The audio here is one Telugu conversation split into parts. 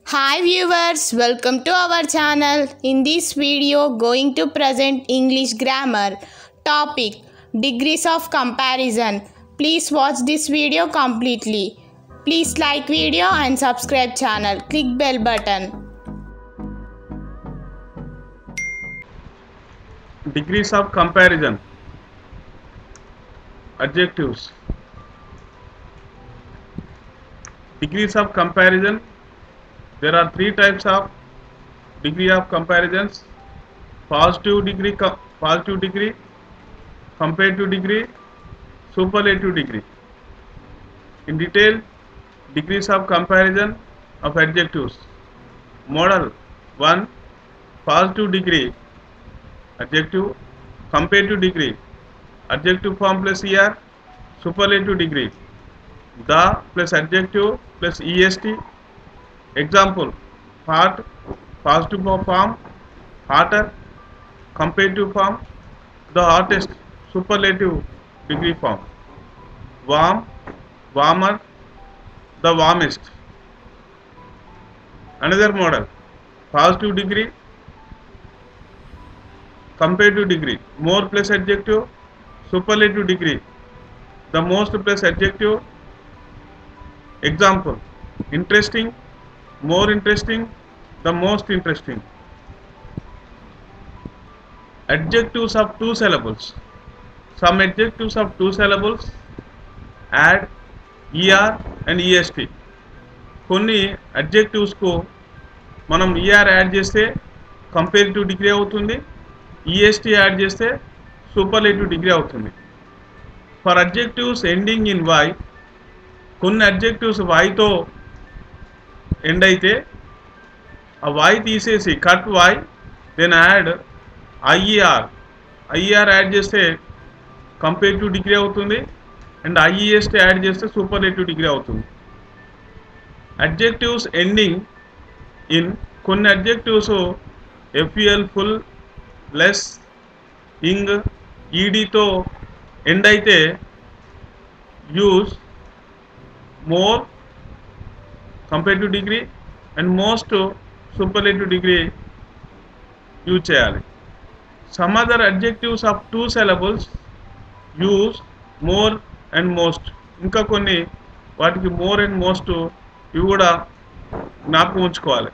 Hi viewers, welcome to our channel. In this video, going to present English grammar topic degrees of comparison. Please watch this video completely. Please like video and subscribe channel. Click bell button. degrees of comparison adjectives degrees of comparison there are three types of degree of comparisons positive degree co- positive degree comparative degree superlative degree in detail degrees of comparison of adjectives model 1 positive degree adjective comparative degree adjective form plus er superlative degree the plus adjective plus est example hot positive form hotter comparative form the hottest superlative degree form warm warmer the warmest another model positive degree comparative degree more plus adjective superlative degree the most plus adjective example interesting more interesting the most interesting adjectives of two syllables some adjectives of two syllables add er and est కొన్ని అడ్జెక్టివ్స్కు మనం ఈఆర్ యాడ్ చేస్తే కంపేరిటివ్ డిగ్రీ అవుతుంది ఈఎస్టీ యాడ్ చేస్తే సూపర్లేటివ్ డిగ్రీ అవుతుంది for adjectives ending in Y కొన్ని అడ్జెక్టివ్స్ వైతో ఎండ్ అయితే ఆ వై తీసేసి cut Y then add I E R I E R add చేస్తే కంపేరిటివ్ డిగ్రీ అవుతుంది అండ్ ఐఈఎస్టీ యాడ్ చేస్తే సూపర్లేటివ్ డిగ్రీ అవుతుంది అడ్జెక్టివ్స్ ఎండింగ్ ఇన్ కొన్ని adjectives F U L ful less ing ఈడీతో ఎండ్ అయితే use more comparative degree and most superlative degree use చేయాలి some other adjectives of two syllables use more and most ఇంకా కొన్ని వాటికి మోర్ అండ్ మోస్ట్ ఇవి కూడా జ్ఞాపకం ఉంచుకోవాలి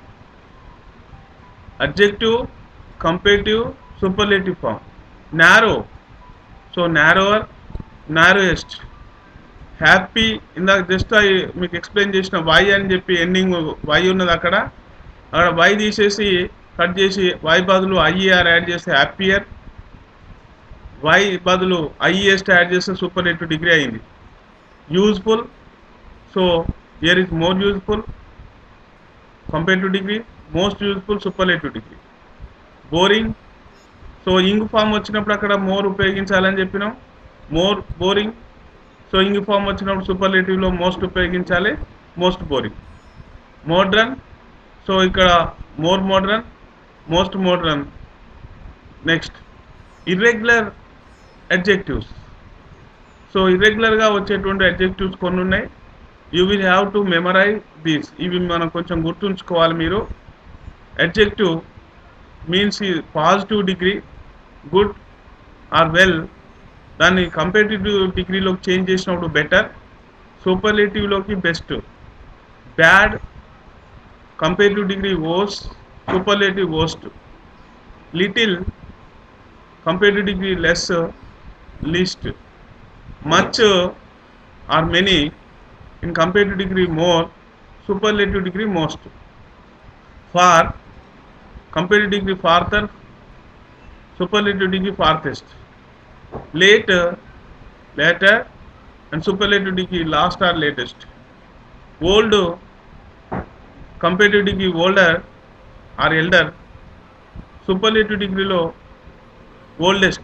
adjective comparative superlative form narrow so narrower narrowest happy ఇందాక జస్ట్ మీకు ఎక్స్ప్లెయిన్ చేసిన వై అని చెప్పి ఎండింగ్ వై ఉన్నది అక్కడ అక్కడ వై తీసేసి కట్ చేసి వై బదులు ఐఈఆర్ యాడ్ చేస్తే హ్యాపీయర్ వై బదులు ఐఈఎస్ట్ యాడ్ చేస్తే సూపర్లేటివ్ డిగ్రీ అయింది useful so here is more useful comparative degree most useful superlative degree boring so ing form వచ్చినప్పుడు అక్కడ మోర్ ఉపయోగించాలని చెప్పినాం more boring so ing form వచ్చినప్పుడు సూపర్లేటివ్లో మోస్ట్ ఉపయోగించాలి మోస్ట్ బోరింగ్ మోడ్రన్ సో ఇక్కడ more modern most modern next irregular adjectives so ఇర్రెగ్యులర్గా వచ్చేటువంటి అడ్జెక్టివ్స్ కొన్ని ఉన్నాయి you will have to memorise these ఇవి మనం కొంచెం గుర్తుంచుకోవాలి మీరు adjective means positive degree good or well దాన్ని కంపేటిటివ్ డిగ్రీలోకి చేంజ్ చేసినప్పుడు బెటర్ సూపర్లేటివ్లోకి బెస్ట్ బ్యాడ్ కంపేటివ్ డిగ్రీ ఓస్ superlative worst little comparative degree less least much or many in comparative degree more superlative degree most far comparative degree farther superlative degree farthest late later and superlative degree last or latest old comparative degree older or elder superlative degree లో oldest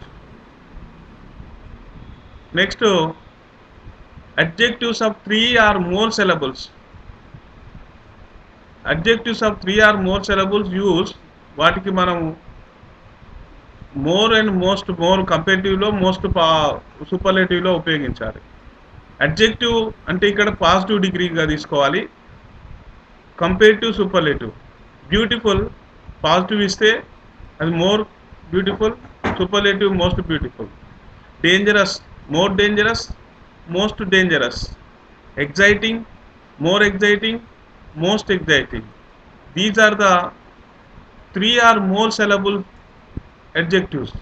next adjectives of three or more syllables adjectives of three or more syllables use వాటికి మనము మోర్ అండ్ మోస్ట్ మోర్ కంపేటివ్లో మోస్ట్ పా సూపర్లేటివ్లో ఉపయోగించాలి అడ్జెక్టివ్ అంటే ఇక్కడ పాజిటివ్ డిగ్రీగా తీసుకోవాలి కంపేరిటివ్ సూపర్లేటివ్ బ్యూటిఫుల్ పాజిటివ్ ఇస్తే అది more beautiful superlative most beautiful dangerous more dangerous most dangerous exciting more exciting most exciting these are the three or more syllable adjectives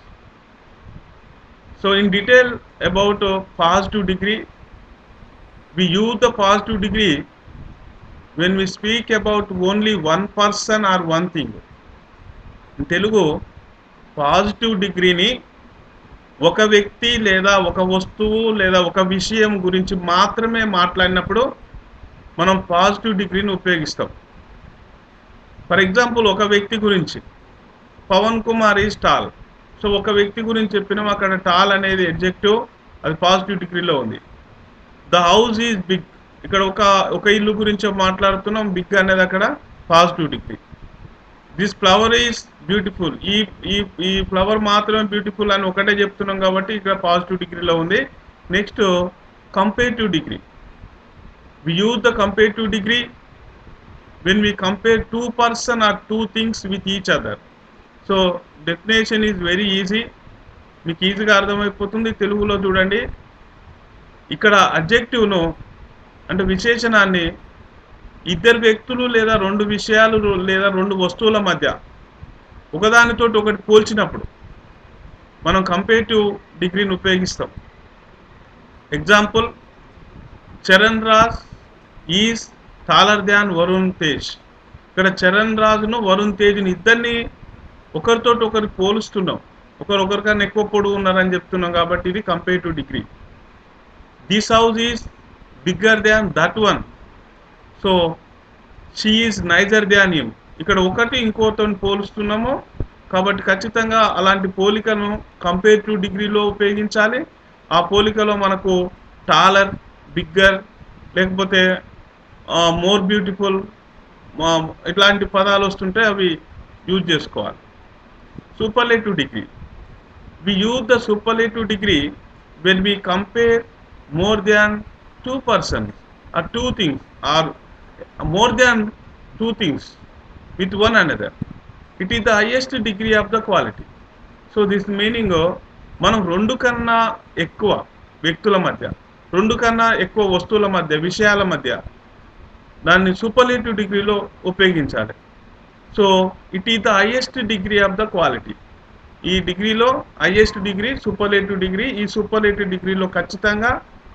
so in detail about uh, positive degree we use the positive degree when we speak about only one person or one thing in Telugu positive డిగ్రీని ఒక వ్యక్తి లేదా ఒక వస్తువు లేదా ఒక విషయం గురించి మాత్రమే మాట్లాడినప్పుడు మనం పాజిటివ్ డిగ్రీని ఉపయోగిస్తాం ఫర్ ఎగ్జాంపుల్ ఒక వ్యక్తి గురించి Pavan Kumar is tall so ఒక వ్యక్తి గురించి చెప్పినాం అక్కడ టాల్ అనేది ఎడ్జెక్టివ్ అది పాజిటివ్ డిగ్రీలో ఉంది ద హౌస్ ఈజ్ బిగ్ ఇక్కడ ఒక ఒక ఇల్లు గురించి మాట్లాడుతున్నాం బిగ్ అనేది అక్కడ positive degree this flower is beautiful ఈ ఈ ఈ ఫ్లవర్ మాత్రమే బ్యూటిఫుల్ అని ఒకటే చెప్తున్నాం కాబట్టి ఇక్కడ పాజిటివ్ డిగ్రీలో ఉంది next comparative degree we use the comparative degree when we compare two person or two things with each other so definition is very easy మీకు ఈజీగా అర్థమైపోతుంది తెలుగులో చూడండి ఇక్కడ అబ్జెక్టివ్ను అంటే విశేషణాన్ని ఇద్దరు వ్యక్తులు లేదా రెండు విషయాలు లేదా రెండు వస్తువుల మధ్య ఒకదానితోటి ఒకటి పోల్చినప్పుడు మనం కంపేరిటివ్ డిగ్రీని ఉపయోగిస్తాం example Charan Raj is taller than Varun Tej ఇక్కడ చరణ్ రాజును వరుణ్ తేజ్ని ఇద్దరిని ఒకరితోటి ఒకరు పోలుస్తున్నాం ఒకరు ఒకరికన్నా ఎక్కువ పొడుగు ఉన్నారని చెప్తున్నాం కాబట్టి ఇది comparative degree this house is bigger than that one so she is nicer than him ఇక్కడ ఒకటి ఇంకోతో పోలుస్తున్నాము కాబట్టి ఖచ్చితంగా అలాంటి పోలికను కంపేరిటివ్ డిగ్రీలో ఉపయోగించాలి ఆ పోలికలో మనకు టాలర్ బిగ్గర్ లేకపోతే మోర్ బ్యూటిఫుల్ ఇట్లాంటి పదాలు వస్తుంటే అవి యూజ్ చేసుకోవాలి superlative degree. We use the superlative degree when we compare more than two persons or two things or more than two things with one another. It is the highest degree of the quality. So this meaning మనం రెండు కన్నా ఎక్కువ వ్యక్తుల మధ్య రెండు కన్నా ఎక్కువ వస్తువుల మధ్య విషయాల మధ్య దాన్ని సూపర్లేటివ్ డిగ్రీలో ఉపయోగించాలి so it is the highest degree of the quality ఈ డిగ్రీలో హైయెస్ట్ డిగ్రీ సూపర్లేటివ్ డిగ్రీ ఈ సూపర్లేటివ్ డిగ్రీలో ఖచ్చితంగా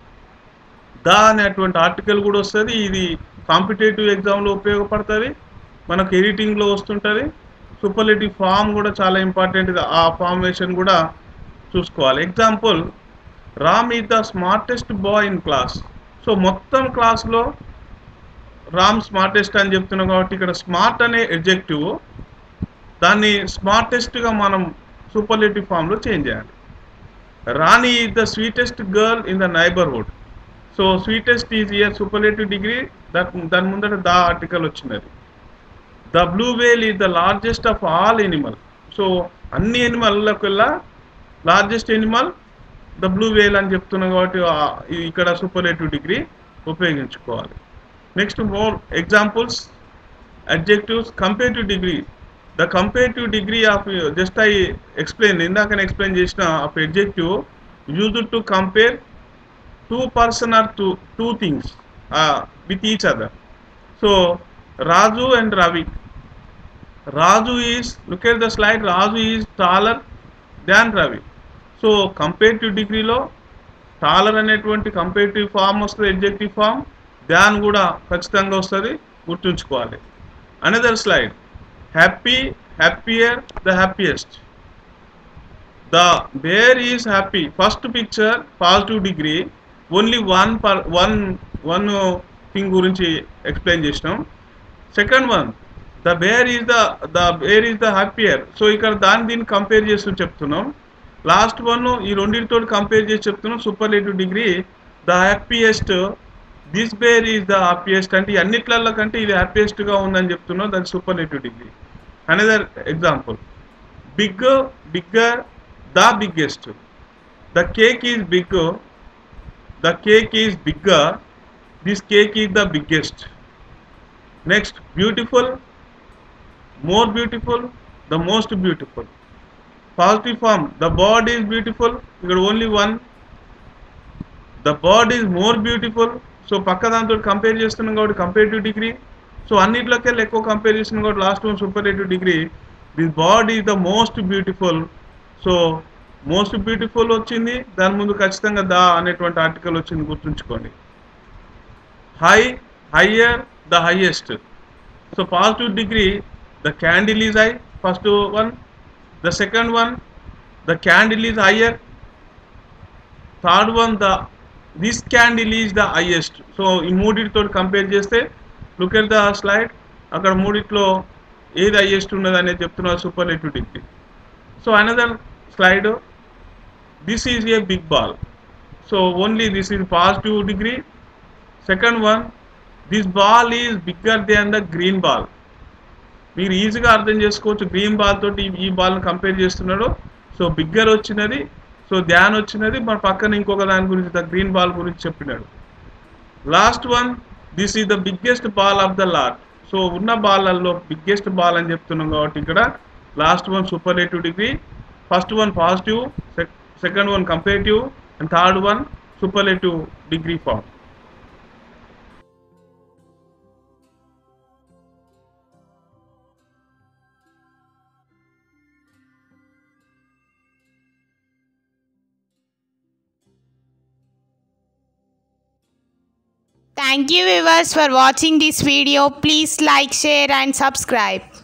ద అనేటువంటి ఆర్టికల్ కూడా వస్తుంది ఇది కాంపిటేటివ్ ఎగ్జామ్లో ఉపయోగపడుతుంది మనకు ఎడిటింగ్లో వస్తుంటుంది సూపర్లేటివ్ ఫామ్ కూడా చాలా ఇంపార్టెంట్ ఆ ఫార్మేషన్ కూడా చూసుకోవాలి example Ram is the smartest boy in class so మొత్తం క్లాస్లో రామ్ స్మార్టెస్ట్ అని చెప్తున్నాం కాబట్టి ఇక్కడ స్మార్ట్ అనే ఎడ్జెక్టివ్ దాన్ని స్మార్టెస్ట్గా మనం సూపర్లేటివ్ ఫామ్లో చేంజ్ చేయాలి Rani is the sweetest girl in the neighbourhood so sweetest is here superlative degree దాని ముందట ద ఆర్టికల్ వచ్చినది the blue whale is the largest of all animal so అన్ని ఎనిమల్లకెల్లా largest animal the blue whale అని చెప్తున్నాం కాబట్టి ఆ- ఈ- ఇక్కడ సూపర్లేటివ్ డిగ్రీ ఉపయోగించుకోవాలి next more examples adjectives comparative degree the comparative degree of just I explain ఇందాక ఎక్స్ప్లెయిన్ చేసిన of adjective use to compare two person or two two things with each other so Raju and Ravi Raju is look at the slide Raju is taller than Ravi so comparative డిగ్రీలో టాలర్ అనేటువంటి కంపేరిటివ్ ఫామ్ వస్తుంది ఎడ్జెక్టివ్ ఫామ్ దాన్ కూడా ఖచ్చితంగా వస్తుంది గుర్తుంచుకోవాలి another slide happy happier the happiest the bear is happy first picture positive degree only one per one one thing గురించి ఎక్స్ప్లెయిన్ చేసినాం second one the bear is the the bear is the happier so ఇక్కడ దాన్ని దీన్ని కంపేర్ చేస్తూ చెప్తున్నాం లాస్ట్ వన్ ఈ రెండింటితో కంపేర్ చేసి చెప్తున్నాం superlative degree the happiest this bear is the happiest అంటే ఈ అన్నిట్లలో కంటే ఇది హ్యాపీయెస్ట్గా ఉందని చెప్తున్నాం దాని superlative degree another example big bigger the biggest the cake is big the cake is bigger this cake is the biggest next beautiful more beautiful the most beautiful positive form the bird is beautiful ఇక్కడ only one the bird is more beautiful so పక్క దాంతో కంపేర్ చేస్తున్నాం కాబట్టి కంపేరిటివ్ డిగ్రీ సో అన్నిట్లోకి వెళ్ళి ఎక్కువ కంపేర్ చేస్తున్నాం కాబట్టి last one superlative degree this bird is the most beautiful so most beautiful వచ్చింది దాని ముందు ఖచ్చితంగా ద అనేటువంటి ఆర్టికల్ వచ్చింది గుర్తుంచుకోండి high higher the highest so positive degree the candle is high first one the second one the candle is higher third one the this candle is the highest so ఈ మూడిటితో కంపేర్ చేస్తే లుక్ ఎట్ ద స్లైడ్ అక్కడ మూడిట్లో ఏది హైయెస్ట్ ఉన్నది అనేది చెప్తున్నారు superlative degree so another slide this is a big ball so only this is positive degree second one this ball is bigger than the green ball మీరు ఈజీగా అర్థం చేసుకోవచ్చు గ్రీన్ బాల్ తోటి ఈ- ఈ బాల్ని కంపేర్ చేస్తున్నాడు సో బిగ్గర్ వచ్చినది సో ధ్యాన్ వచ్చినది మన పక్కన ఇంకొక దాని గురించి ద గ్రీన్ బాల్ గురించి చెప్పినాడు last one this is the biggest ball of the lot so ఉన్న బాల్లలో బిగ్గెస్ట్ బాల్ అని చెప్తున్నాం కాబట్టి ఇక్కడ last one superlative degree first one positive second one comparative and third one superlative degree form Thank you viewers for watching this video. Please like, share and subscribe.